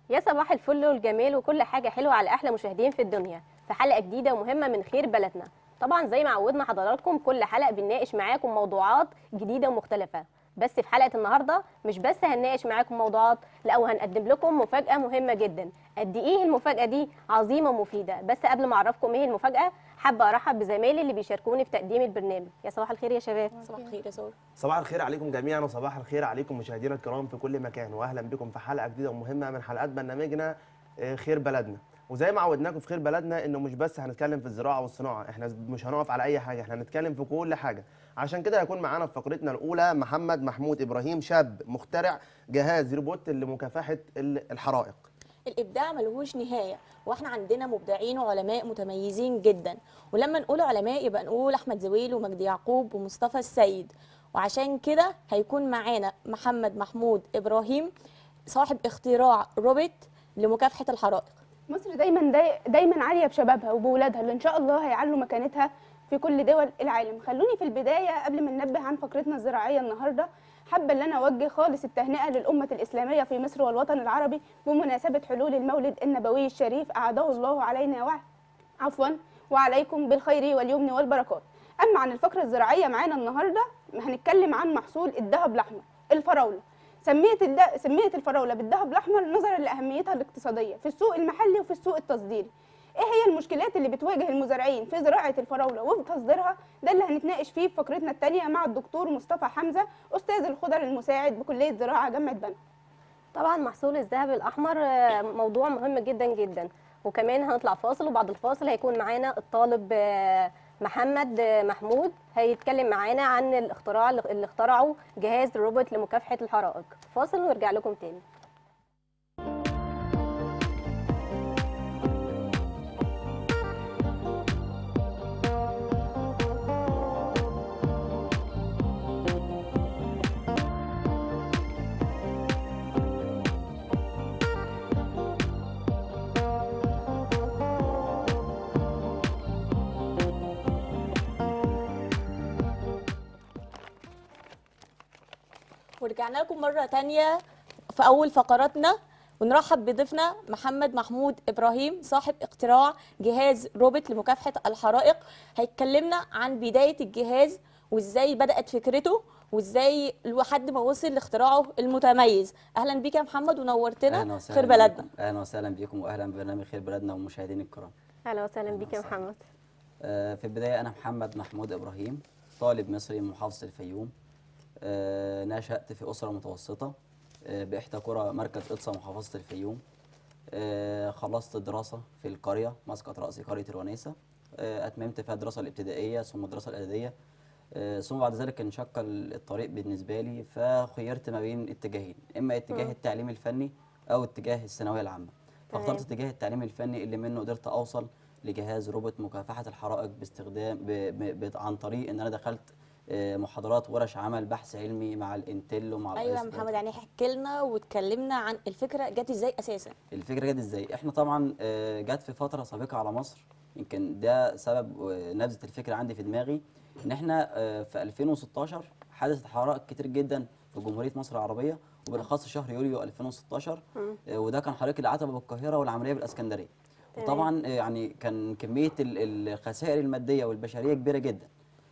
يا صباح الفل والجمال وكل حاجة حلوة على أحلى مشاهدين في الدنيا في حلقة جديدة ومهمة من خير بلدنا طبعا زي ما عودنا حضراتكم كل حلقة بنناقش معاكم موضوعات جديدة ومختلفة بس في حلقة النهاردة مش بس هنناقش معاكم موضوعات لا وهنقدم لكم مفاجأة مهمة جدا قد إيه المفاجأة دي عظيمة ومفيدة بس قبل ما أعرفكم إيه المفاجأة حابة أرحب بزمايلي اللي بيشاركوني في تقديم البرنامج يا صباح الخير يا شباب صباح الخير يا ساره صباح الخير عليكم جميعا وصباح الخير عليكم مشاهدينا الكرام في كل مكان واهلا بكم في حلقه جديده ومهمه من حلقات برنامجنا آه، خير بلدنا وزي ما عودناكم في خير بلدنا انه مش بس هنتكلم في الزراعه والصناعه احنا مش هنقف على اي حاجه احنا هنتكلم في كل حاجه عشان كده هيكون معانا في فقرتنا الاولى محمد محمود ابراهيم شاب مخترع جهاز روبوت لمكافحه ال- الحرائق الابداع ملهوش نهايه واحنا عندنا مبدعين وعلماء متميزين جدا ولما نقول علماء يبقى نقول احمد زويل ومجدي يعقوب ومصطفى السيد وعشان كده هيكون معانا محمد محمود ابراهيم صاحب اختراع روبوت لمكافحه الحرائق مصر دايما داي دايما عاليه بشبابها وبولادها اللي ان شاء الله هيعلوا مكانتها في كل دول العالم خلوني في البدايه قبل ما ننبه عن فقرتنا الزراعيه النهارده حابه ان انا اوجه خالص التهنئه للامه الاسلاميه في مصر والوطن العربي بمناسبه حلول المولد النبوي الشريف اعاده الله علينا وع... عفوا وعليكم بالخير واليمن والبركات اما عن الفقره الزراعيه معانا النهارده هنتكلم عن محصول الذهب الاحمر الفراوله سميت الد... سميت الفراوله بالذهب الاحمر نظرا لاهميتها الاقتصاديه في السوق المحلي وفي السوق التصديري ايه هي المشكلات اللي بتواجه المزارعين في زراعه الفراوله وفي تصديرها ده اللي هنتناقش فيه في فقرتنا الثانيه مع الدكتور مصطفى حمزه استاذ الخضر المساعد بكليه زراعه جامعه بنها طبعا محصول الذهب الاحمر آه، موضوع مهم جدا جدا وكمان هنطلع فاصل وبعد الفاصل هيكون معانا الطالب آه، محمد آه، محمود هيتكلم معانا عن الاختراع اللي اخترعه جهاز روبوت لمكافحه الحرائق فاصل ونرجع لكم تاني ورجعنا لكم مرة تانية في أول فقراتنا ونرحب بضيفنا محمد محمود إبراهيم صاحب اختراع جهاز روبوت لمكافحة الحرائق هيتكلمنا عن بداية الجهاز وإزاي بدأت فكرته وإزاي لحد ما وصل لاختراعه المتميز أهلا بيك يا محمد ونورتنا أهلا وسهلا خير بلدنا بيكم. اهلا وسهلا بكم واهلا ببرنامج خير بلدنا ومشاهدين الكرام اهلا وسهلا أهلا بيك يا وسهلا. محمد آه، في البدايه انا محمد محمود ابراهيم طالب مصري من محافظه الفيوم آه، نشات في اسره متوسطه آه، باحدى قرى مركز اقصى محافظه الفيوم آه، خلصت دراسه في القريه مسقط راسي قريه الونيسه آه، اتممت فيها الدراسه الابتدائيه ثم الدراسه الاعداديه آه، ثم بعد ذلك انشق الطريق بالنسبه لي فخيرت ما بين اتجاهين اما اتجاه مم. التعليم الفني او اتجاه الثانويه العامه تمام. فاخترت اتجاه التعليم الفني اللي منه قدرت اوصل لجهاز روبوت مكافحه الحرائق باستخدام ب... ب... ب... عن طريق ان انا دخلت آه، محاضرات ورش عمل بحث علمي مع الانتل ومع أيوة يا الآيس محمد يعني احكي لنا واتكلمنا عن الفكرة جت إزاي أساسا الفكره جت ازاي احنا طبعا آه، جت في فتره سابقه على مصر يمكن ده سبب آه، نبذه الفكره عندي في دماغي ان احنا آه، في 2016 حدثت حرائق كتير جدا في جمهوريه مصر العربيه وبالاخص شهر يوليو 2016 مم. آه، وده كان حريق العتبه بالقاهره والعمليه بالاسكندريه تمام. وطبعا آه، يعني كان كميه ال- الخسائر الماديه والبشريه كبيره جدا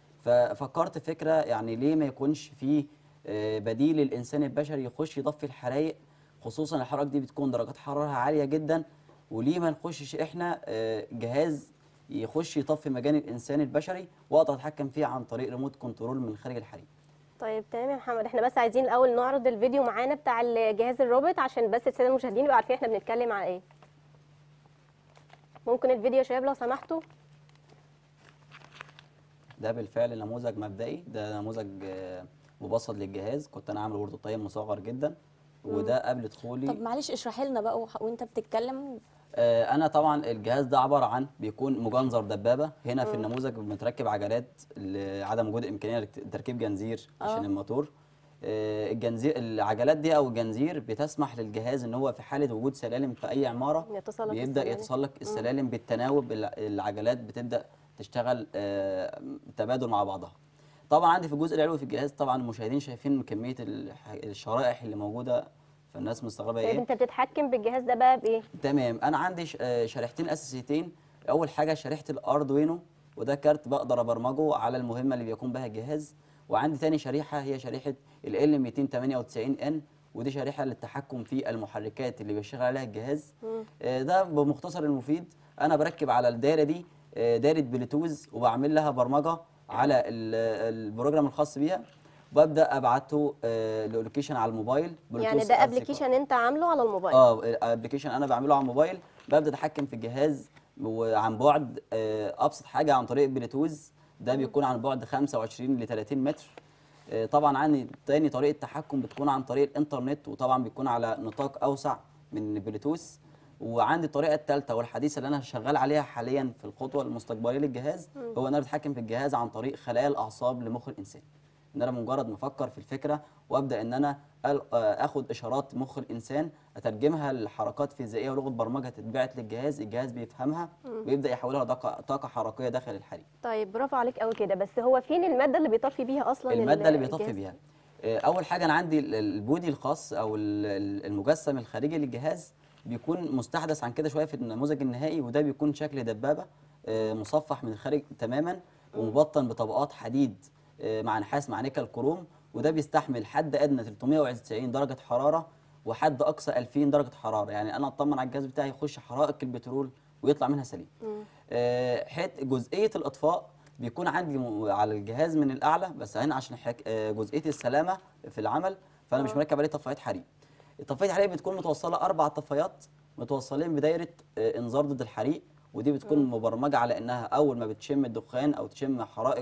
ففكرت فكره يعني ليه ما يكونش في آه، بديل للانسان البشري يخش يطفي الحرائق خصوصا الحرائق دي بتكون درجات حرارها عاليه جدا وليه ما نخشش احنا آه، جهاز يخش يطفي مكان الانسان البشري واقدر اتحكم فيه عن طريق ريموت كنترول من خارج الحريق طيب تمام يا محمد احنا بس عايزين الاول نعرض الفيديو معانا بتاع الجهاز الروبوت عشان بس الساده المشاهدين يبقوا عارفين احنا بنتكلم عن ايه ممكن الفيديو يا شباب لو سمحتوا ده بالفعل نموذج مبدئي ده نموذج آه، مبسط للجهاز كنت انا عامله برضه طيب مصغر جدا وده قبل دخولي طب معلش اشرحي لنا بقى وح- وانت بتتكلم آه، انا طبعا الجهاز ده عباره عن بيكون مجنزر دبابه هنا في النموذج متركب عجلات لعدم وجود امكانيه لتركيب جنزير عشان آه. الموتور آه، الجنزير العجلات دي او الجنزير بتسمح للجهاز ان هو في حاله وجود سلالم في اي عماره يتسلق بيبدا السلالم. يتسلق السلالم بالتناوب الع- العجلات بتبدا تشتغل آه، تبادل مع بعضها طبعا عندي في الجزء العلوي في الجهاز طبعا المشاهدين شايفين كميه الح- الشرائح اللي موجوده فالناس مستغربه طيب ايه انت بتتحكم بالجهاز ده بقى بايه تمام انا عندي ش- آه، شريحتين اساسيتين اول حاجه شريحه الاردوينو وده كارت بقدر ابرمجه على المهمه اللي بيقوم بها الجهاز وعندي تاني شريحه هي شريحه ال 298 ان ودي شريحه للتحكم في المحركات اللي بيشتغل عليها الجهاز آه، ده بمختصر المفيد انا بركب على الدايره دي آه، دايره بلوتوز وبعمل لها برمجه على ال- البروجرام الخاص بيها وببدا ابعته لوكيشن على الموبايل يعني بلوتوث ده أو ثقة. ابلكيشن انت عامله على الموبايل اه ابلكيشن انا بعمله على الموبايل ببدا اتحكم في الجهاز وعن بعد آه، ابسط حاجه عن طريق بلوتوث ده بيكون عن بعد 25 ل 30 متر آه، طبعا عندي تاني طريقه تحكم بتكون عن طريق الانترنت وطبعا بيكون على نطاق اوسع من بلوتوث وعندي الطريقه الثالثه والحديثه اللي انا شغال عليها حاليا في الخطوه المستقبليه للجهاز هو ان انا بتحكم في الجهاز عن طريق خلايا الاعصاب لمخ الانسان ان انا مجرد ما افكر في الفكره وابدا ان انا أل- آه، اخد اشارات مخ الانسان اترجمها لحركات فيزيائيه ولغه برمجه تتبعت للجهاز الجهاز بيفهمها ويبدا يحولها لطاقه طاقه حركيه داخل الحريق طيب برافو عليك قوي كده بس هو فين الماده اللي بيطفي بيها اصلا الماده اللي بيطفي الجهاز؟ بيها آه، اول حاجه انا عندي ال- البودي الخاص او ال- ال- المجسم الخارجي للجهاز بيكون مستحدث عن كده شويه في النموذج النهائي وده بيكون شكل دبابه آه، مصفح من الخارج تماما ومبطن بطبقات حديد آه، مع نحاس مع نيكل كروم وده بيستحمل حد ادنى 390 درجه حراره وحد اقصى 2000 درجه حراره يعني انا اطمن على الجهاز بتاعي يخش حرائق البترول ويطلع منها سليم آه، حت جزئيه الاطفاء بيكون عندي م- على الجهاز من الاعلى بس هنا عشان حك... آه، جزئيه السلامه في العمل فانا مش مركب عليه طفايات حريق الطفايه الحريق بتكون متوصله اربع طفايات متوصلين بدايره آه، انذار ضد الحريق ودي بتكون مبرمجه على انها اول ما بتشم الدخان او تشم حرائق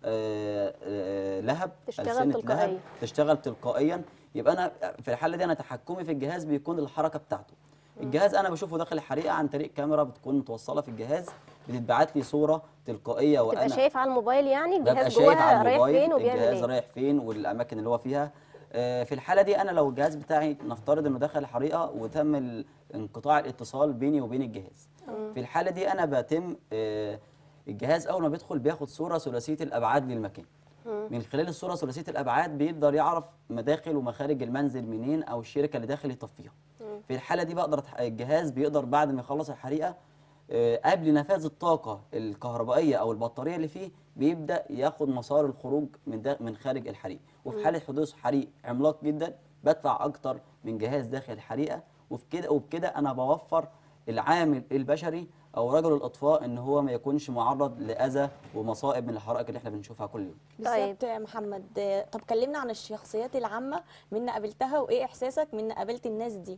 آه، آه، لهب تشتغل ألسنة تلقائيا. لهب تشتغل تلقائيا يبقى انا في الحاله دي انا تحكمي في الجهاز بيكون الحركه بتاعته الجهاز انا بشوفه داخل الحريقه عن طريق كاميرا بتكون متوصله في الجهاز بتتبعت لي صوره تلقائيه تبقى وانا شايف على الموبايل يعني ببقى الجهاز شايف على جواها رايح الموبايل فين وبيعمل الجهاز ايه رايح فين والاماكن اللي هو فيها آه، في الحاله دي انا لو الجهاز بتاعي نفترض انه دخل حريقه وتم ال- انقطاع الاتصال بيني وبين الجهاز في الحاله دي انا بتم آه، الجهاز اول ما بيدخل بياخد صوره ثلاثيه الابعاد للمكان من خلال الصوره ثلاثيه الابعاد بيقدر يعرف مداخل ومخارج المنزل منين او الشركه اللي داخل يطفيها في الحاله دي بقدر أتح- الجهاز بيقدر بعد ما يخلص الحريقه آه، قبل نفاذ الطاقه الكهربائيه او البطاريه اللي فيه بيبدا ياخد مسار الخروج من دا من خارج الحريق وفي حاله حدوث حريق عملاق جدا بدفع اكتر من جهاز داخل الحريقه وفي كده وبكده انا بوفر العامل البشري او رجل الاطفاء ان هو ما يكونش معرض لاذى ومصائب من الحرائق اللي احنا بنشوفها كل يوم طيب. بالظبط يا محمد آه، طب كلمنا عن الشخصيات العامه من قابلتها وايه احساسك من قابلت الناس دي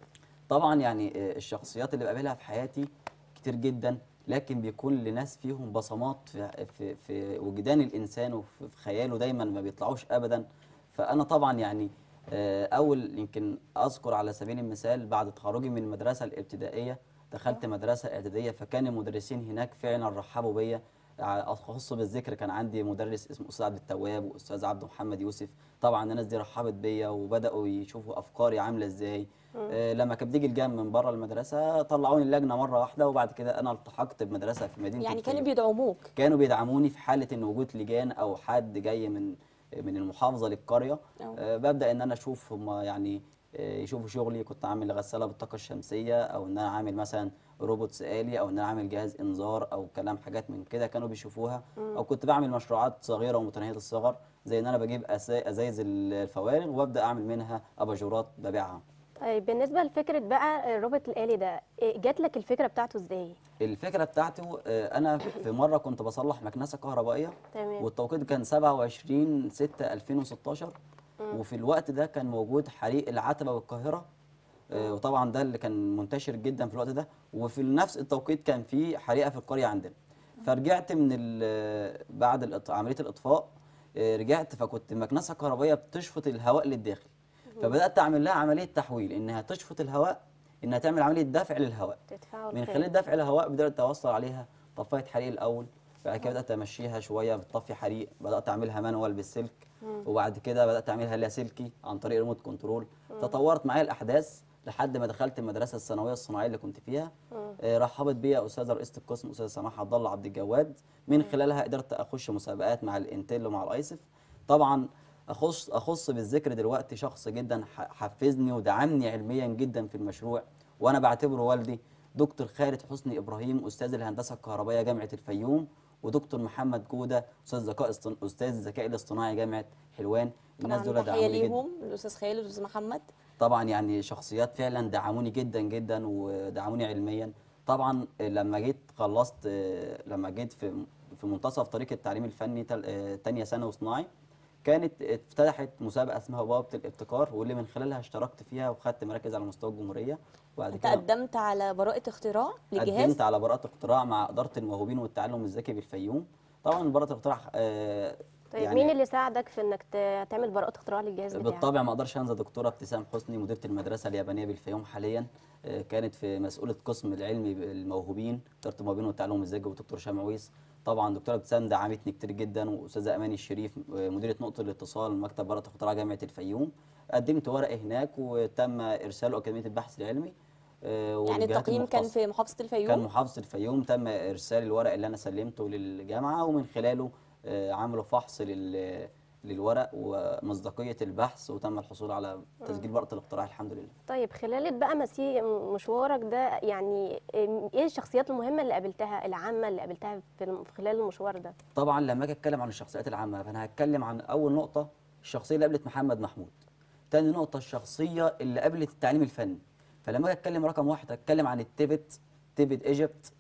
طبعا يعني آه، الشخصيات اللي بقابلها في حياتي كتير جدا لكن بيكون لناس فيهم بصمات في في, في وجدان الانسان وفي في خياله دايما ما بيطلعوش ابدا فانا طبعا يعني آه، اول يمكن اذكر على سبيل المثال بعد تخرجي من المدرسه الابتدائيه دخلت مدرسه اعداديه فكان المدرسين هناك فعلا رحبوا بيا ع- اخص بالذكر كان عندي مدرس اسمه استاذ عبد التواب واستاذ عبد محمد يوسف طبعا الناس دي رحبت بيا وبداوا يشوفوا افكاري عامله ازاي آه لما كان بيجي الجام من بره المدرسه طلعوني اللجنه مره واحده وبعد كده انا التحقت بمدرسه في مدينه يعني كانوا الفيوم. بيدعموك كانوا بيدعموني في حاله ان وجود لجان او حد جاي من من المحافظه للقريه أو. آه، ببدا ان انا اشوف هم يعني آه، يشوفوا شغلي كنت عامل غساله بالطاقه الشمسيه او ان انا عامل مثلا روبوت سآلي او ان انا عامل جهاز انذار او كلام حاجات من كده كانوا بيشوفوها او كنت بعمل مشروعات صغيره ومتناهيه الصغر زي ان انا بجيب أسا- ازايز الفوارغ وابدا اعمل منها اباجورات ببيعها طيب بالنسبه لفكره بقى الروبوت الالي ده إيه جات لك الفكره بتاعته ازاي الفكره بتاعته آه، انا في مره كنت بصلح مكنسه كهربائيه تمام والتوقيت كان 27 6 2016 وفي الوقت ده كان موجود حريق العتبه بالقاهره آه، وطبعا ده اللي كان منتشر جدا في الوقت ده وفي نفس التوقيت كان في حريقه في القريه عندنا فرجعت من ال- بعد الإط- عمليه الاطفاء آه، رجعت فكنت المكنسه الكهربائيه بتشفط الهواء للداخل فبدات اعمل لها عمليه تحويل انها تشفط الهواء انها تعمل عمليه دفع للهواء تدفعه من الخير. خلال دفع الهواء بدات اوصل عليها طفايه حريق الاول بعد كده بدات امشيها شويه بتطفي حريق بدات اعملها مانوال بالسلك وبعد كده بدات اعملها لاسلكي عن طريق ريموت كنترول تطورت معايا الاحداث لحد ما دخلت المدرسه الثانويه الصناعيه اللي كنت فيها آه، رحبت بيا استاذه رئيسه القسم استاذه سماح عبد الله عبد الجواد من خلالها قدرت اخش مسابقات مع الانتل ومع الايسف طبعا اخص اخص بالذكر دلوقتي شخص جدا ح- حفزني ودعمني علميا جدا في المشروع وانا بعتبره والدي دكتور خالد حسني ابراهيم استاذ الهندسه الكهربائيه جامعه الفيوم ودكتور محمد جوده استاذ ذكاء اصطن... استاذ الذكاء الاصطناعي جامعه حلوان الناس طبعا دول تحيه دعموني جدا ليهم الاستاذ خالد والاستاذ محمد طبعا يعني شخصيات فعلا دعموني جدا جدا ودعموني علميا طبعا لما جيت خلصت لما جيت في في منتصف طريق التعليم الفني تل- تانية ثانوي صناعي كانت افتتحت مسابقه اسمها بوابه الابتكار واللي من خلالها اشتركت فيها وخدت مراكز على مستوى الجمهوريه وبعد انت كده قدمت على براءه اختراع لجهاز قدمت على براءه اختراع مع اداره الموهوبين والتعلم الذكي بالفيوم طبعا براءه الاختراع آه، طيب يعني مين اللي ساعدك في انك ت- تعمل براءه اختراع للجهاز بتاعك بالطبع ما اقدرش انسى دكتوره ابتسام حسني مديره المدرسه اليابانيه بالفيوم حاليا آه، كانت في مسؤوله قسم العلمي الموهوبين اداره الموهوبين والتعلم الذكي والدكتور هشام عويس طبعا دكتوره ابتسام دعمتني كتير جدا واستاذه اماني الشريف آه، مديره نقطه الاتصال مكتب براءه اختراع جامعه الفيوم قدمت ورقي هناك وتم ارساله اكاديميه البحث العلمي آه، يعني والجهات التقييم كان المختصة. في محافظه كان الفيوم محافظه الفيوم تم ارسال الورق اللي انا سلمته للجامعه ومن خلاله آه، عملوا فحص لل للورق ومصداقيه البحث وتم الحصول على تسجيل براءه الاختراع الحمد لله طيب خلال بقى مسير مشوارك ده يعني ايه الشخصيات المهمه اللي قابلتها العامه اللي قابلتها في الم- في خلال المشوار ده طبعا لما اجي اتكلم عن الشخصيات العامه فانا هتكلم عن اول نقطه الشخصيه اللي قابلت محمد محمود تاني نقطه الشخصيه اللي قابلت التعليم الفني فلما اجي اتكلم رقم واحد اتكلم عن التبت تبت ايجيبت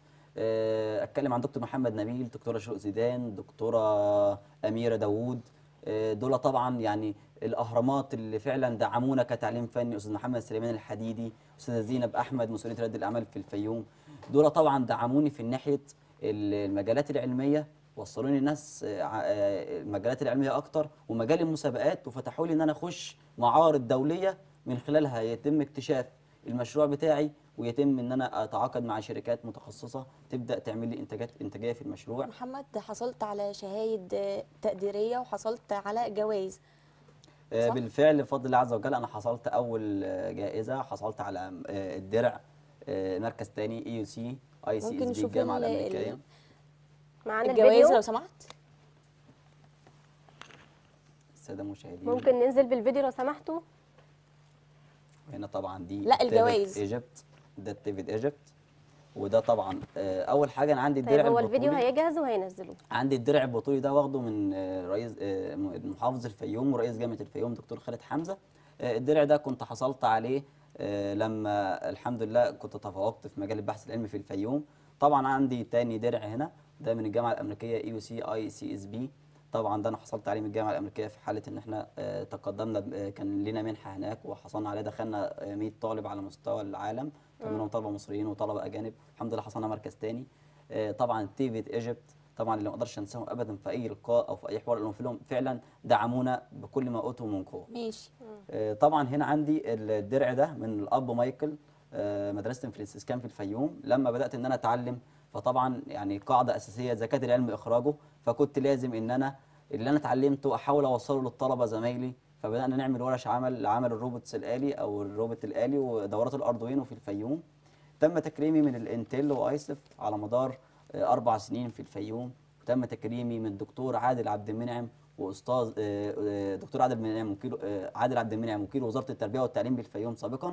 آه، اتكلم عن دكتور محمد نبيل دكتوره شروق زيدان دكتوره اميره داوود آه، دول طبعا يعني الاهرامات اللي فعلا دعمونا كتعليم فني استاذ محمد سليمان الحديدي استاذه زينب احمد مسؤوليه رياده الاعمال في الفيوم دول طبعا دعموني في ناحيه المجالات العلميه وصلوني الناس آه، ع- آه، المجالات العلميه اكتر ومجال المسابقات وفتحوا لي ان انا اخش معارض دوليه من خلالها يتم اكتشاف المشروع بتاعي ويتم ان انا اتعاقد مع شركات متخصصه تبدا تعمل لي انتاجات انتاجيه في المشروع محمد حصلت على شهايد آه، تقديريه وحصلت على جوائز آه، صح؟ بالفعل بفضل الله عز وجل انا حصلت اول آه، جائزه حصلت على آه، الدرع آه، مركز تاني اي يو سي اي سي ممكن اس بي نشوف الجامعه ال- الامريكيه ال- معانا الجوائز الفيديو لو سمحت الساده المشاهدين ممكن ننزل بالفيديو لو سمحتوا هنا طبعا دي لا، الجوائز. ايجيبت ده تيفيد ايجيبت وده طبعا آه، اول حاجه انا عندي طيب الدرع هو الفيديو البطولي هيجهز وهينزلوه عندي الدرع البطولي ده واخده من آه، رئيس آه، م- محافظ الفيوم ورئيس جامعه الفيوم دكتور خالد حمزه آه، الدرع ده كنت حصلت عليه آه، لما الحمد لله كنت تفوقت في مجال البحث العلمي في الفيوم طبعا عندي تاني درع هنا ده من الجامعه الامريكيه اي يو سي اي سي اس بي طبعا ده انا حصلت عليه من الجامعه الامريكيه في حاله ان احنا آه، تقدمنا ب- آه، كان لنا منحه هناك وحصلنا عليه دخلنا آه، 100 طالب على مستوى العالم كان منهم طلبه مصريين وطلبه اجانب الحمد لله حصلنا مركز تاني آه، طبعا تيفيد ايجيبت طبعا اللي ما اقدرش انساهم ابدا في اي لقاء او في اي حوار لانهم فيهم فعلا دعمونا بكل ما اوتوا من قوه ماشي آه، طبعا هنا عندي الدرع ده من الاب مايكل آه، مدرسه فرانسيسكان في الفيوم لما بدات ان انا اتعلم فطبعا يعني قاعده اساسيه زكاه العلم اخراجه فكنت لازم ان انا اللي انا اتعلمته احاول اوصله للطلبه زمايلي فبدانا نعمل ورش عمل لعمل الروبوتس الالي او الروبوت الالي ودورات الاردوينو في الفيوم تم تكريمي من الانتل وايسف على مدار آه، اربع سنين في الفيوم وتم تكريمي من الدكتور عادل عبد المنعم واستاذ آه، آه، دكتور عادل المنعم وكيل آه، عادل عبد المنعم وكيل وزاره التربيه والتعليم بالفيوم سابقا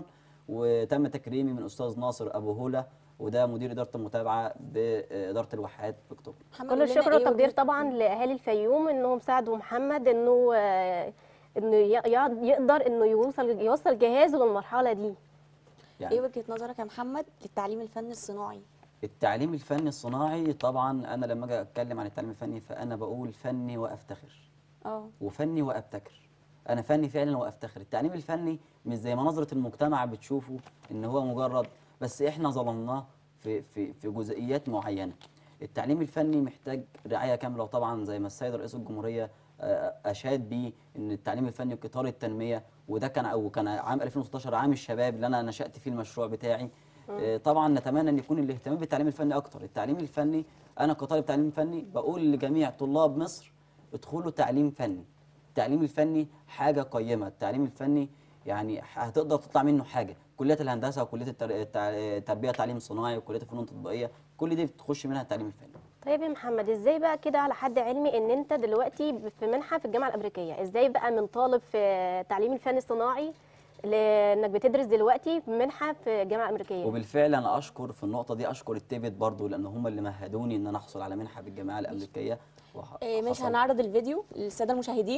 وتم تكريمي من استاذ ناصر ابو هوله وده مدير اداره المتابعه باداره الواحات في اكتوبر محمد كل قول لنا الشكر إيه والتقدير وجهة- طبعا لاهالي الفيوم انهم ساعدوا محمد انه آه، انه ي- يقعد- يقدر انه يوصل يوصل جهازه للمرحله دي يعني ايه وجهه نظرك يا محمد للتعليم الفني الصناعي التعليم الفني الصناعي طبعا انا لما اجي اتكلم عن التعليم الفني فانا بقول فني وافتخر اه وفني وابتكر انا فني فعلا وافتخر التعليم الفني مش زي ما نظره المجتمع بتشوفه ان هو مجرد بس احنا ظلمناه في في في جزئيات معينه التعليم الفني محتاج رعايه كامله وطبعا زي ما السيد رئيس الجمهوريه آه، اشاد بيه ان التعليم الفني قطار التنميه وده كان او كان عام 2016 عام الشباب اللي انا نشات فيه المشروع بتاعي آه، طبعا نتمنى ان يكون الاهتمام بالتعليم الفني اكتر التعليم الفني انا كطالب تعليم فني بقول لجميع طلاب مصر ادخلوا تعليم فني التعليم الفني حاجه قيمه التعليم الفني يعني هتقدر تطلع منه حاجه كليات الهندسه وكليه التر- التع- التربيه تعليم صناعي وكليات الفنون التطبيقيه كل دي بتخش منها التعليم الفني طيب يا محمد ازاي بقى كده على حد علمي ان انت دلوقتي في منحه في الجامعه الامريكيه ازاي بقى من طالب في تعليم الفن الصناعي لانك بتدرس دلوقتي في منحه في الجامعه الامريكيه وبالفعل انا اشكر في النقطه دي اشكر التيبت برضو لان هم اللي مهدوني ان انا احصل على منحه بالجامعه الامريكيه وح- آه، مش حصلت. هنعرض الفيديو للساده المشاهدين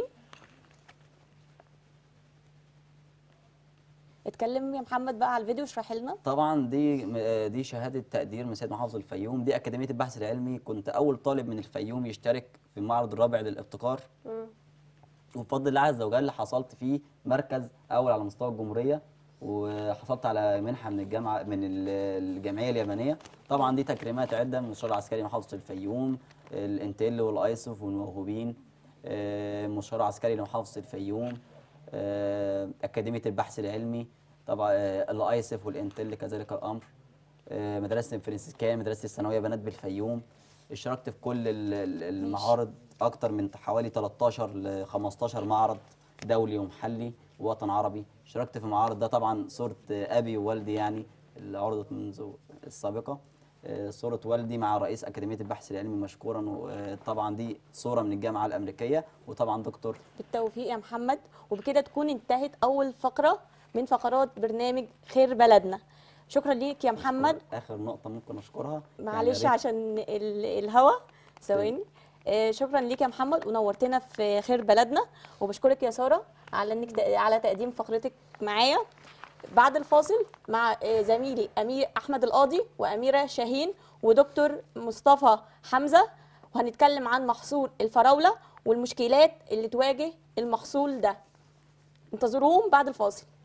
اتكلم يا محمد بقى على الفيديو اشرح لنا طبعا دي م- دي شهاده تقدير من سيد محافظ الفيوم دي اكاديميه البحث العلمي كنت اول طالب من الفيوم يشترك في المعرض الرابع للابتكار مم. وبفضل الله عز وجل حصلت فيه مركز اول على مستوى الجمهوريه وحصلت على منحه من الجامعه من ال- الجمعيه اليابانيه طبعا دي تكريمات عده من المستشار العسكري محافظه الفيوم الانتل والايسوف والموهوبين آه، المستشار العسكري لمحافظه الفيوم آه، اكاديميه البحث العلمي طبعا آه، الايسف والانتل كذلك الامر آه، مدرسه الفرنسيسكان مدرسه الثانويه بنات بالفيوم اشتركت في كل ال- ال- المعارض اكتر من حوالي 13 ل 15 معرض دولي ومحلي ووطن عربي اشتركت في المعارض ده طبعا صوره آه، ابي ووالدي يعني اللي عرضت منذ السابقه آه، صوره والدي مع رئيس اكاديميه البحث العلمي مشكورا وطبعا دي صوره من الجامعه الامريكيه وطبعا دكتور بالتوفيق يا محمد وبكده تكون انتهت اول فقره من فقرات برنامج خير بلدنا شكرا ليك يا محمد اخر نقطه ممكن اشكرها يعني معلش يا ريت عشان ال- الهوا ثواني آه، شكرا ليك يا محمد ونورتنا في خير بلدنا وبشكرك يا ساره على انك ت- على تقديم فقرتك معايا بعد الفاصل مع آه، زميلي امير احمد القاضي واميره شاهين ودكتور مصطفى حمزه وهنتكلم عن محصول الفراوله والمشكلات اللي تواجه المحصول ده انتظروهم بعد الفاصل